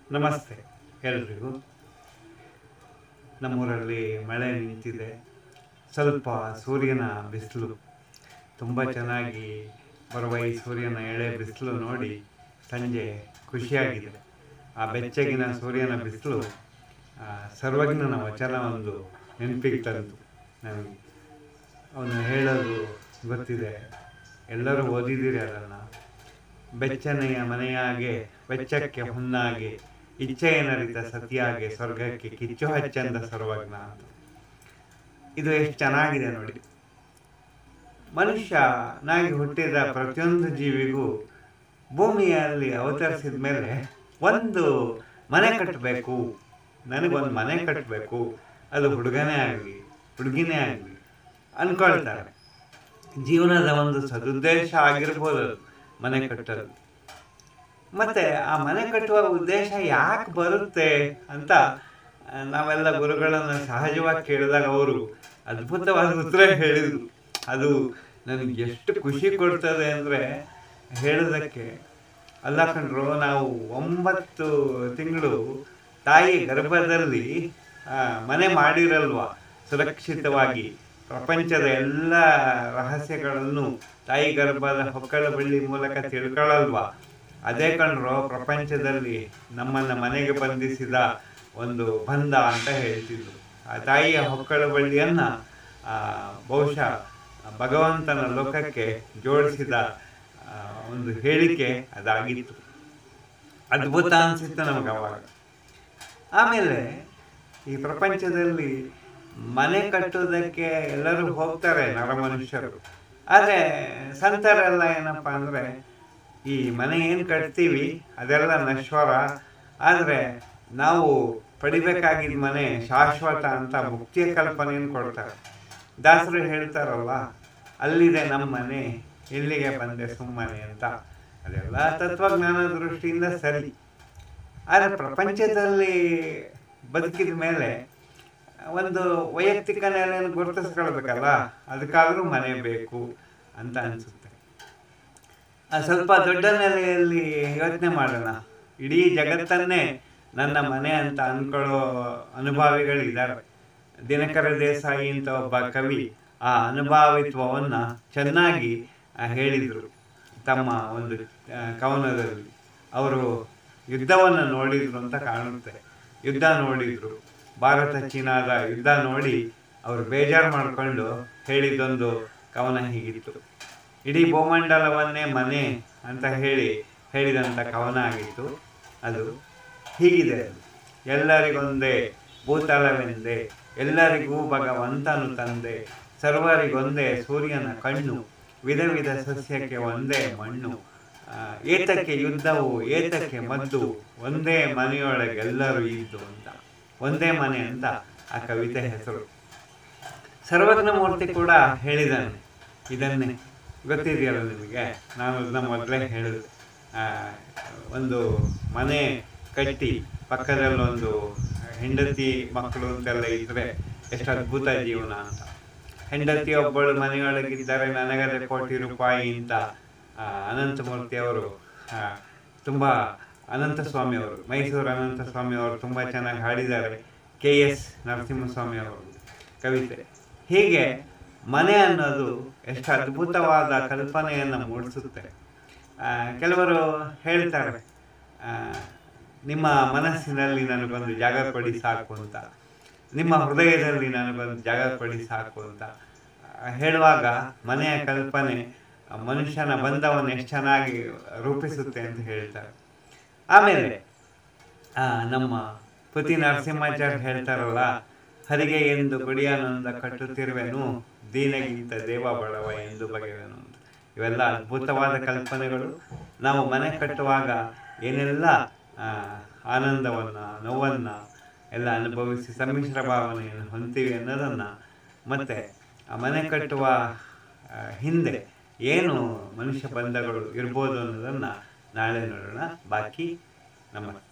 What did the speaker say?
ನಮಸ್ತೆ ಎಲ್ರಿಗೂ ನಮ್ಮೂರಲ್ಲಿ ಮಳೆ ನಿಂತಿದೆ ಸ್ವಲ್ಪ ಸೂರ್ಯನ ಬಿಸಿಲು ತುಂಬ ಚೆನ್ನಾಗಿ ಬರುವ ಈ ಸೂರ್ಯನ ಎಳೆ ಬಿಸಿಲು ನೋಡಿ ಸಂಜೆ ಖುಷಿಯಾಗಿದೆ ಆ ಬೆಚ್ಚಗಿನ ಸೂರ್ಯನ ಬಿಸಿಲು ಆ, ಸರ್ವಜ್ಞನ ವಚನ ಒಂದು ನೆನಪಿಗೆ ತಂತು ನನಗೆ ಅವನು ಹೇಳೋದು ಗೊತ್ತಿದೆ ಎಲ್ಲರೂ ಓದಿದ್ದೀರಿ ಅದನ್ನು ಬೆಚ್ಚನೆಯ ಮನೆಯಾಗೆ ಬೆಚ್ಚಕ್ಕೆ ಹುನ್ನಾಗೆ ಇಚ್ಛೆಯನರಿತ ಸತಿಯಾಗೆ ಸ್ವರ್ಗಕ್ಕೆ ಕಿಚ್ಚು ಹಚ್ಚಂದ ಸರ್ವಜ್ಞ ಅಂತ ಇದು ಎಷ್ಟು ಚೆನ್ನಾಗಿದೆ ನೋಡಿ ಮನುಷ್ಯನಾಗಿ ಹುಟ್ಟಿದ ಪ್ರತಿಯೊಂದು ಜೀವಿಗೂ ಭೂಮಿಯಲ್ಲಿ ಅವತರಿಸಿದ ಮೇಲೆ ಒಂದು ಮನೆ ಕಟ್ಟಬೇಕು ನನಗೊಂದು ಮನೆ ಕಟ್ಟಬೇಕು ಅದು ಹುಡುಗನೇ ಆಗಲಿ ಹುಡುಗಿನೇ ಆಗಲಿ ಅಂದ್ಕೊಳ್ತಾರೆ ಜೀವನದ ಒಂದು ಸದುದ್ದೇಶ ಆಗಿರ್ಬೋದು ಅದು ಮನೆ ಕಟ್ಟೋದು ಮತ್ತೆ ಆ ಮನೆ ಕಟ್ಟುವ ಉದ್ದೇಶ ಯಾಕೆ ಬರುತ್ತೆ ಅಂತ ಆ, ನಾವೆಲ್ಲ ಗುರುಗಳನ್ನು ಸಹಜವಾಗಿ ಕೇಳಿದಾಗ ಅವರು ಅದ್ಭುತವಾದ ಉತ್ತರ ಹೇಳಿದರು ಅದು ನನಗೆ ಎಷ್ಟು ಖುಷಿ ಕೊಡ್ತದೆ ಅಂದರೆ ಹೇಳೋದಕ್ಕೆ ಅಲ್ಲ ಕಣ್ರು ನಾವು ಒಂಬತ್ತು ತಿಂಗಳು ತಾಯಿ ಗರ್ಭದಲ್ಲಿ ಆ, ಮನೆ ಮಾಡಿರಲ್ವ ಸುರಕ್ಷಿತವಾಗಿ ಪ್ರಪಂಚದ ಎಲ್ಲ ರಹಸ್ಯಗಳನ್ನು ತಾಯಿ ಗರ್ಭದ ಹೊಕ್ಕಳ ಬಳ್ಳಿ ಮೂಲಕ ತಿಳ್ಕೊಳ್ಳಲ್ವಾ ಅದೇ ಕಣ್ರು ಪ್ರಪಂಚದಲ್ಲಿ ನಮ್ಮನ್ನು ಮನೆಗೆ ಬಂಧಿಸಿದ ಒಂದು ಬಂಧ ಅಂತ ಹೇಳ್ತಿದ್ರು ಆ ತಾಯಿಯ ಹೊಕ್ಕಳ ಬಳ್ಳಿಯನ್ನು ಬಹುಶಃ ಭಗವಂತನ ಲೋಕಕ್ಕೆ ಜೋಡಿಸಿದ ಆ, ಒಂದು ಹೇಳಿಕೆ ಅದಾಗಿತ್ತು ಅದ್ಭುತ ಅನಿಸಿತ್ತು ನಮಗೆ ಅವಾಗ ಆಮೇಲೆ ಈ ಪ್ರಪಂಚದಲ್ಲಿ ಮನೆ ಕಟ್ಟುವುದಕ್ಕೆ ಎಲ್ಲರೂ ಹೋಗ್ತಾರೆ ನರಮನುಷ್ಯರು ಆದರೆ ಸಂತರೆಲ್ಲ ಏನಪ್ಪ ಅಂದರೆ ಈ ಮನೆ ಏನು ಕಟ್ತೀವಿ ಅದೆಲ್ಲ ನಶ್ವರ ಆದರೆ ನಾವು ಪಡಿಬೇಕಾಗಿದ್ದ ಮನೆ ಶಾಶ್ವತ ಅಂತ ಮುಕ್ತಿಯ ಕಲ್ಪನೆಯನ್ನು ಕೊಡ್ತಾರೆ ದಾಸರು ಹೇಳ್ತಾರಲ್ಲ ಅಲ್ಲಿದೆ ನಮ್ಮ ಮನೆ ಇಲ್ಲಿಗೆ ಬಂದೆ ಸುಮ್ಮನೆ ಅಂತ ಅದೆಲ್ಲ ತತ್ವಜ್ಞಾನ ದೃಷ್ಟಿಯಿಂದ ಸರಿ ಆದರೆ ಪ್ರಪಂಚದಲ್ಲಿ ಬದುಕಿದ ಮೇಲೆ ಒಂದು ವೈಯಕ್ತಿಕ ನೆಲೆಯನ್ನು ಗುರುತಿಸ್ಕೊಳ್ಬೇಕಲ್ಲ ಅದಕ್ಕಾದರೂ ಮನೆ ಬೇಕು ಅಂತ ಅನಿಸುತ್ತೆ ಆ, ಸ್ವಲ್ಪ ದೊಡ್ಡ ನೆಲೆಯಲ್ಲಿ ಯೋಚನೆ ಮಾಡೋಣ ಇಡೀ ಜಗತ್ತನ್ನೇ ನನ್ನ ಮನೆ ಅಂತ ಅಂದ್ಕೊಳ್ಳೋ ಅನುಭಾವಿಗಳಿದ್ದಾರೆ ದಿನಕರ ದೇಸಾಯಿ ಅಂತ ಒಬ್ಬ ಕವಿ ಆ ಅನುಭಾವಿತ್ವವನ್ನು ಚೆನ್ನಾಗಿ ಆ, ಹೇಳಿದರು ತಮ್ಮ ಒಂದು ಆ, ಕವನದಲ್ಲಿ ಅವರು ಯುದ್ಧವನ್ನು ನೋಡಿದ್ರು ಅಂತ ಕಾಣುತ್ತೆ ಯುದ್ಧ ನೋಡಿದ್ರು ಭಾರತ ಚೀನಾದ ಯುದ್ಧ ನೋಡಿ ಅವರು ಬೇಜಾರು ಮಾಡಿಕೊಂಡು ಹೇಳಿದ್ದೊಂದು ಕವನ ಹೀಗಿತ್ತು ಇಡೀ ಭೂಮಂಡಲವನ್ನೇ ಮನೆ ಅಂತ ಹೇಳಿ ಹೇಳಿದಂಥ ಕವನ ಆಗಿತ್ತು ಅದು ಹೀಗಿದೆ ಅದು. ಎಲ್ಲರಿಗೊಂದೇ ಭೂತಲವೆಂದೇ ಎಲ್ಲರಿಗೂ ಭಗವಂತನು ತಂದೆ ಸರ್ವರಿಗೊಂದೇ ಸೂರ್ಯನ ಕಣ್ಣು ವಿಧ ವಿಧ ಸಸ್ಯಕ್ಕೆ ಒಂದೇ ಮಣ್ಣು ಆ, ಏತಕ್ಕೆ ಯುದ್ಧವು ಏತಕ್ಕೆ ಮದ್ದು ಒಂದೇ ಮನೆಯೊಳಗೆಲ್ಲರೂ ಇದ್ದು ಅಂತ ಒಂದೇ ಮನೆ ಅಂತ ಆ ಕವಿತೆ ಹೆಸರು ಸರ್ವಜ್ಞ ಮೂರ್ತಿ ಕೂಡ ಹೇಳಿದ್ದಾನೆ ಇದನ್ನೇ ಗೊತ್ತಿದೆಯಲ್ಲ ನಿಮಗೆ ನಾನು ಅದನ್ನ ಮೊದಲೇ ಹೇಳಿದೆ ಆ, ಒಂದು ಮನೆ ಕಟ್ಟಿ ಪಕ್ಕದಲ್ಲಿ ಒಂದು ಹೆಂಡತಿ ಮಕ್ಕಳು ಅಂತೆಲ್ಲ ಇದ್ರೆ ಎಷ್ಟು ಅದ್ಭುತ ಜೀವನ ಅಂತ ಹೆಂಡತಿ ಒಬ್ಬಳು ಮನೆಯೊಳಗಿದ್ದಾರೆ ನನಗದೆ ಕೋಟಿ ರೂಪಾಯಿ ಅಂತ ಆ, ಅನಂತಮೂರ್ತಿ ಅವರು ಆ, ತುಂಬ ಅನಂತಸ್ವಾಮಿ ಅವರು ಮೈಸೂರು ಅನಂತಸ್ವಾಮಿ ಅವರು ತುಂಬ ಚೆನ್ನಾಗಿ ಹಾಡಿದ್ದಾರೆ ಕೆ ಎಸ್ ನರಸಿಂಹಸ್ವಾಮಿ ಅವರು ಕವಿತೆ ಹೀಗೆ ಮನೆ ಅನ್ನೋದು ಎಷ್ಟು ಅದ್ಭುತವಾದ ಕಲ್ಪನೆಯನ್ನು ಮೂಡಿಸುತ್ತೆ ಆ, ಕೆಲವರು ಹೇಳ್ತಾರೆ ಆ, ನಿಮ್ಮ ಮನಸ್ಸಿನಲ್ಲಿ ನನಗೊಂದು ಜಾಗ ಕೊಡಿ ಸಾಕು ಅಂತ ನಿಮ್ಮ ಹೃದಯದಲ್ಲಿ ನನಗೊಂದು ಜಾಗ ಕೊಡಿ ಸಾಕು ಅಂತ ಆ, ಹೇಳುವಾಗ ಮನೆಯ ಕಲ್ಪನೆ ಆ, ಮನುಷ್ಯನ ಬಂಧವನ್ನು ಎಷ್ಟು ಚೆನ್ನಾಗಿ ರೂಪಿಸುತ್ತೆ ಅಂತ ಹೇಳ್ತಾರೆ ಆಮೇಲೆ ಆ, ನಮ್ಮ ಪುತಿ ನರಸಿಂಹಾಚಾರ್ಯ ಹೇಳ್ತಾರಲ್ಲ ಹರಿಗೆ ಎಂದು ಗುಡಿಯಾನಂದ ಕಟ್ಟುತ್ತಿರುವೆನು ದೀನಗಿಂತ ದೇವ ಬಡವ ಎಂದು ಬಗೆವೆನು ಅಂತ ಇವೆಲ್ಲ ಅದ್ಭುತವಾದ ಕಲ್ಪನೆಗಳು ನಾವು ಮನೆ ಕಟ್ಟುವಾಗ ಏನೆಲ್ಲ ಆ, ಆನಂದವನ್ನು ನೋವನ್ನು ಎಲ್ಲ ಅನುಭವಿಸಿ ಸಮ್ಮಿಶ್ರ ಭಾವನೆಯನ್ನು ಹೊಂದ್ತೀವಿ ಅನ್ನೋದನ್ನು ಮತ್ತು ಆ ಮನೆ ಕಟ್ಟುವ ಆ, ಹಿಂದೆ ಏನು ಮನುಷ್ಯ ಬಂಧಗಳು ಇರ್ಬೋದು ಅನ್ನೋದನ್ನು ನಾಳೆ ನೋಡೋಣ ಬಾಕಿ ನಮಸ್ತೆ